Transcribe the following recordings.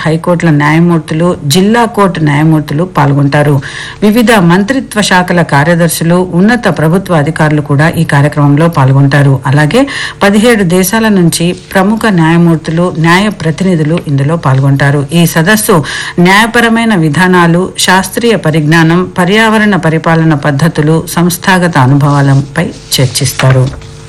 హైకోర్టుల న్యాయమూర్తులు జిల్లా కోర్టు న్యాయమూర్తులు పాల్గొంటారు వివిధ మంత్రిత్వ శాఖల కార్యదర్శులు ఉన్నత ప్రభుత్వ అధికారులు కూడా ఈ కార్యక్రమంలో పాల్గొంటారు అలాగే పదిహేడు దేశాల నుంచి ప్రముఖ న్యాయమూర్తులు న్యాయ ప్రతినిధులు ఇందులో పాల్గొంటారు ఈ సదస్సు న్యాయపరమైన విధానాలు శాస్త్రీయ పరిజ్ఞానం పర్యావరణ పరిపాలన పద్ధతులు సంస్థాగత అనుభవాలపై చర్చిస్తారు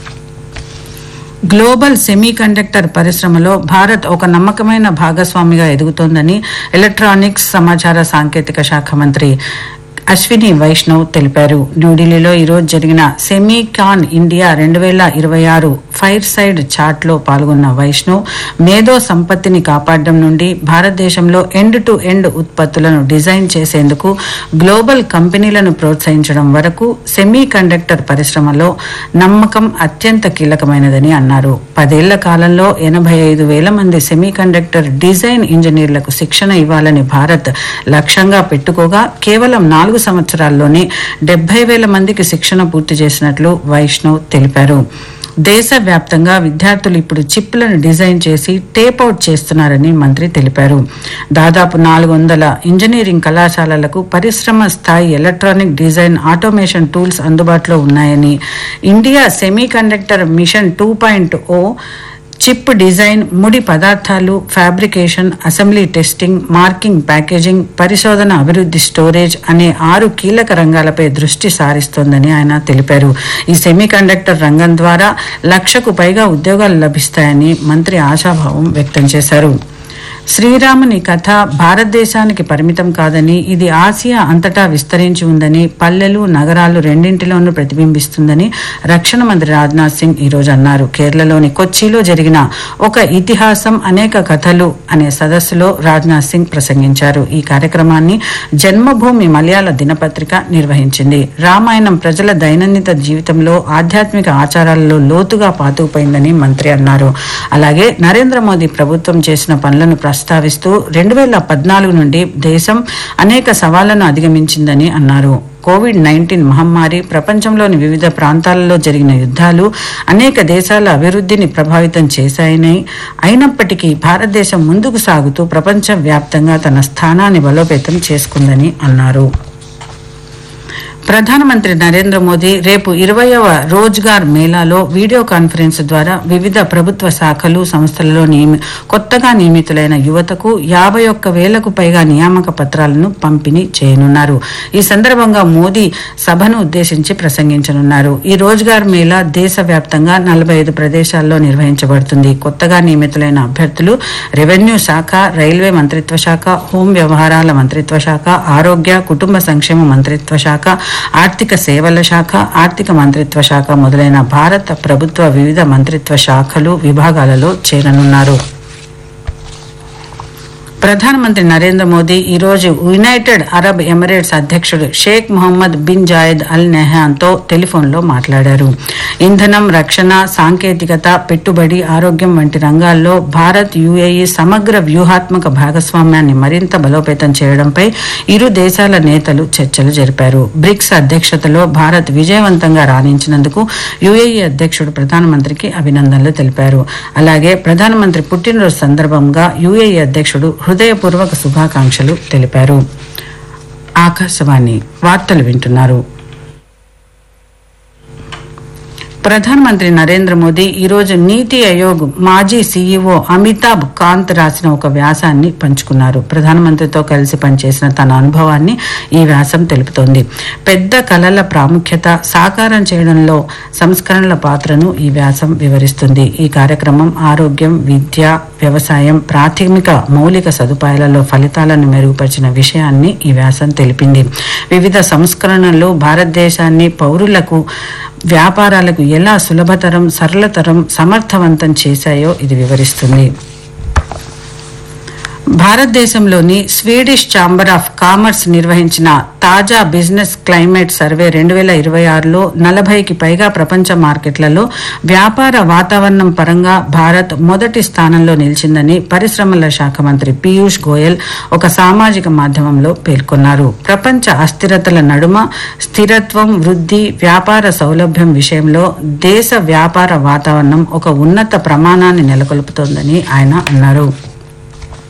గ్లోబల్ సెమీ కండక్టర్ పరిశ్రమలో భారత్ ఒక నమ్మకమైన భాగస్వామిగా ఎదుగుతోందని ఎలక్ట్రానిక్స్ సమాచార సాంకేతిక శాఖ మంత్రి అశ్విని వైష్ణవ్ తెలిపారు న్యూఢిల్లీలో ఈరోజు జరిగిన సెమీకాన్ ఇండియా రెండు వేల ఇరవై ఆరు ఫైర్ సైడ్ చార్ట్ లో పాల్గొన్న వైష్ణవ్ మేధో సంపత్తిని కాపాడడం నుండి భారతదేశంలో ఎండ్ టు ఎండ్ ఉత్పత్తులను డిజైన్ చేసేందుకు గ్లోబల్ కంపెనీలను ప్రోత్సహించడం వరకు సెమీ కండక్టర్ పరిశ్రమలో నమ్మకం అత్యంత కీలకమైనదని అన్నారు పదేళ్ల కాలంలో ఎనభై ఐదు వేల మంది సెమీ కండక్టర్ డిజైన్ ఇంజనీర్లకు శిక్షణ ఇవ్వాలని భారత్ లక్ష్యంగా పెట్టుకోగా కేవలం నాలుగు సంవత్సరాల్లోనే డెబ్బై వేల మందికి శిక్షణ పూర్తి చేసినట్లు వైష్ణవ్ తెలిపారు దేశవ్యాప్తంగా విద్యార్థులు ఇప్పుడు చిప్లను డిజైన్ చేసి టేప్ అవుట్ చేస్తున్నారని మంత్రి తెలిపారు దాదాపు నాలుగు వందల ఇంజనీరింగ్ కళాశాలలకు పరిశ్రమ స్థాయి ఎలక్ట్రానిక్ డిజైన్ ఆటోమేషన్ టూల్స్ అందుబాటులో ఉన్నాయని India semiconductor mission two point O chip design ముడి పదార్థాలు fabrication assembly testing marking packaging పరిశోధన అభివృద్ధి స్టోరేజ్ అనే ఆరు కీలక రంగాలపై దృష్టి సారిస్తోందని ఆయన తెలిపారు ఈ సెమీ కండక్టర్ రంగం ద్వారా లక్షకు పైగా ఉద్యోగాలు లభిస్తాయని మంత్రి ఆశాభావం వ్యక్తం చేశారు శ్రీరాముని కథ భారతదేశానికి పరిమితం కాదని ఇది ఆసియా అంతటా విస్తరించి ఉందని పల్లెలు నగరాలు రెండింటిలోనూ ప్రతిబింబిస్తుందని రక్షణ మంత్రి రాజ్నాథ్ సింగ్ ఈ రోజు అన్నారు కేరళలోని కొచ్చిలో జరిగిన ఒక ఇతిహాసం అనేక కథలు అనే సదస్సులో రాజ్నాథ్ సింగ్ ప్రసంగించారు ఈ కార్యక్రమాన్ని జన్మభూమి మలయాళ దినపత్రిక నిర్వహించింది రామాయణం ప్రజల దైనందిన జీవితంలో ఆధ్యాత్మిక ఆచారాలలో లోతుగా పాతుకుపోయిందని మంత్రి అన్నారు అలాగే నరేంద్ర మోదీ ప్రభుత్వం చేసిన పనులను ప్రస్తావిస్తూ రెండు వేల పద్నాలుగు నుండి దేశం అనేక సవాళ్లను అధిగమించిందని అన్నారు కోవిడ్ నైన్టీన్ మహమ్మారి ప్రపంచంలోని వివిధ ప్రాంతాలలో జరిగిన యుద్ధాలు అనేక దేశాల అభివృద్ధిని ప్రభావితం చేశాయని అయినప్పటికీ భారతదేశం ముందుకు సాగుతూ ప్రపంచ వ్యాప్తంగా తన స్థానాన్ని బలోపేతం చేసుకుందని అన్నారు ప్రధానమంత్రి నరేంద్ర మోదీ రేపు ఇరవయవ రోజ్గార్ మేళాలో వీడియో కాన్ఫరెన్స్ ద్వారా వివిధ ప్రభుత్వ శాఖలు సంస్థలలో నియమి కొత్తగా నియమితులైన యువతకు యాభై ఒక్క వేలకు పైగా నియామక పత్రాలను పంపిణీ చేయనున్నారు ఈ సందర్భంగా మోదీ సభను ఉద్దేశించి ప్రసంగించనున్నారు ఈ రోజ్గార్ మేళా దేశవ్యాప్తంగా నలభై ఐదు ప్రదేశాల్లో నిర్వహించబడుతుంది కొత్తగా నియమితులైన అభ్యర్థులు రెవెన్యూ శాఖ రైల్వే మంత్రిత్వ శాఖ హోం వ్యవహారాల మంత్రిత్వ శాఖ ఆరోగ్య కుటుంబ సంక్షేమ మంత్రిత్వ శాఖ ఆర్థిక సేవల శాఖ ఆర్థిక మంత్రిత్వ శాఖ మొదలైన భారత ప్రభుత్వ వివిధ మంత్రిత్వ శాఖలు విభాగాలలో చేరనున్నారు ప్రధానమంత్రి నరేంద్ర మోదీ ఈ రోజు యునైటెడ్ అరబ్ ఎమిరేట్స్ అధ్యక్షుడు Sheikh Mohammed bin Zayed al నెహాన్తో టెలిఫోన్లో మాట్లాడారు ఇంధనం రక్షణ సాంకేతికత పెట్టుబడి ఆరోగ్యం వంటి రంగాల్లో భారత్ యుఏఈ సమగ్ర వ్యూహాత్మక భాగస్వామ్యాన్ని మరింత బలోపేతం చేయడంపై ఇరు దేశాల నేతలు చర్చలు జరిపారు బ్రిక్స్ అధ్యక్షతలో భారత్ విజయవంతంగా రాణించినందుకు యుఏఈ అధ్యక్షుడు ప్రధానమంత్రికి అభినందనలు తెలిపారు అలాగే ప్రధానమంత్రి పుట్టినరోజు సందర్భంగా యుఏఈ అధ్యక్షుడు హృదయపూర్వక శుభాకాంక్షలు తెలిపారు ఆకాశవాణి వార్తలు వింటున్నారు ప్రధానమంత్రి నరేంద్ర మోదీ ఈరోజు నీతి ఆయోగ్ మాజీ సీఈఓ అమితాబ్ కాంత్ రాసిన ఒక వ్యాసాన్ని పంచుకున్నారు ప్రధానమంత్రితో కలిసి పనిచేసిన తన అనుభవాన్ని ఈ వ్యాసం తెలుపుతోంది పెద్ద కళల ప్రాముఖ్యత సాకారం చేయడంలో సంస్కరణల పాత్రను ఈ వ్యాసం వివరిస్తుంది ఈ కార్యక్రమం ఆరోగ్యం విద్య వ్యవసాయం ప్రాథమిక మౌలిక సదుపాయాలలో ఫలితాలను మెరుగుపరిచిన విషయాన్ని ఈ వ్యాసం తెలిపింది వివిధ సంస్కరణలు భారతదేశాన్ని పౌరులకు వ్యాపారాలకు ఎలా సులభతరం సరళతరం సమర్థవంతం చేశాయో ఇది వివరిస్తుంది భారతదేశంలోని స్వీడిష్ ఛాంబర్ ఆఫ్ కామర్స్ నిర్వహించిన తాజా బిజినెస్ క్లైమేట్ సర్వే రెండు వేల ఇరవై ఆరులో నలభైకి పైగా ప్రపంచ మార్కెట్లలో వ్యాపార వాతావరణం పరంగా భారత్ మొదటి స్థానంలో నిలిచిందని పరిశ్రమల శాఖ మంత్రి పీయూష్ గోయల్ ఒక సామాజిక మాధ్యమంలో పేర్కొన్నారు ప్రపంచ అస్థిరతల నడుమ స్థిరత్వం వృద్ధి వ్యాపార సౌలభ్యం విషయంలో దేశ వ్యాపార వాతావరణం ఒక ఉన్నత ప్రమాణాన్ని నెలకొల్పుతోందని ఆయన అన్నారు